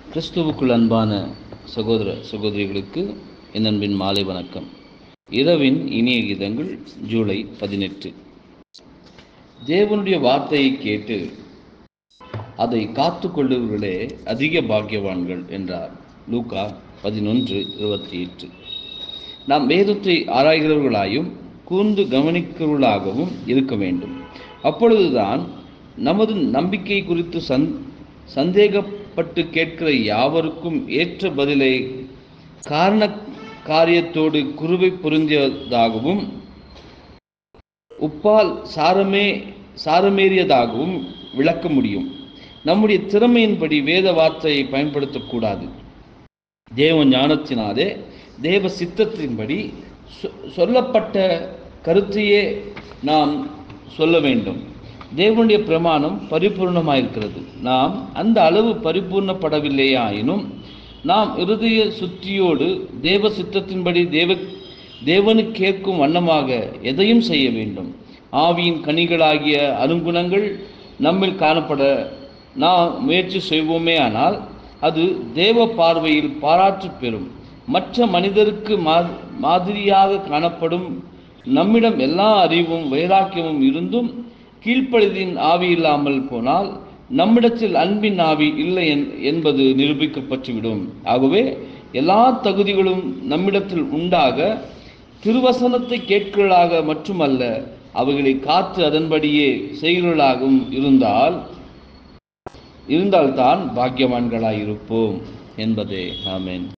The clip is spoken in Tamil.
கிறிஸ்துவுக்குள் அன்பான சகோதர சகோதரிகளுக்கு என் அன்பின் மாலை வணக்கம் இரவின் இனிய கீதங்கள் ஜூலை பதினெட்டு தேவனுடைய வார்த்தையை கேட்டு அதை காத்து கொள்ளுவர்களே அதிக பாக்கியவான்கள் என்றார் லூகா பதினொன்று இருபத்தி எட்டு நாம் வேதத்தை ஆராய்கிறவர்களாயும் கூர்ந்து கவனிக்கிறவர்களாகவும் இருக்க வேண்டும் அப்பொழுதுதான் நமது நம்பிக்கை குறித்து சந் சந்தேகப்பட்டு கேட்கிற யாவருக்கும் ஏற்ற பதிலை காரண காரியத்தோடு குருவை பொருந்தியதாகவும் உப்பால் சாரமே சாரமேறியதாகவும் விளக்க முடியும் நம்முடைய திறமையின்படி வேத வார்த்தையை பயன்படுத்தக்கூடாது தேவ ஞானத்தினாலே தேவ சித்தத்தின்படி சொல்லப்பட்ட கருத்தையே நாம் சொல்ல வேண்டும் தேவனுடைய பிரமாணம் பரிபூர்ணமாயிருக்கிறது நாம் அந்த அளவு பரிபூர்ணப்படவில்லையாயினும் நாம் இருதய சுத்தியோடு தேவ சித்தத்தின்படி தேவ தேவனுக்கு கேட்கும் வண்ணமாக எதையும் செய்ய வேண்டும் ஆவியின் கனிகளாகிய அருங்குணங்கள் நம்மில் காணப்பட நாம் முயற்சி செய்வோமே ஆனால் அது தேவ பார்வையில் பாராட்டு பெறும் மற்ற மனிதருக்கு மாதிரியாக காணப்படும் நம்மிடம் எல்லா அறிவும் வைராக்கியமும் இருந்தும் கீழ்ப்பழுதின் ஆவி இல்லாமல் போனால் நம்மிடத்தில் அன்பின் ஆவி இல்லை என்பது நிரூபிக்கப்பட்டுவிடும் ஆகவே எல்லா தகுதிகளும் நம்மிடத்தில் உண்டாக திருவசனத்தை கேட்கிறளாக மட்டுமல்ல அவைகளை காத்து அதன்படியே செய்கிறளாகவும் இருந்தால் இருந்தால்தான் பாக்கியவான்களாயிருப்போம் என்பதே ஆமேன்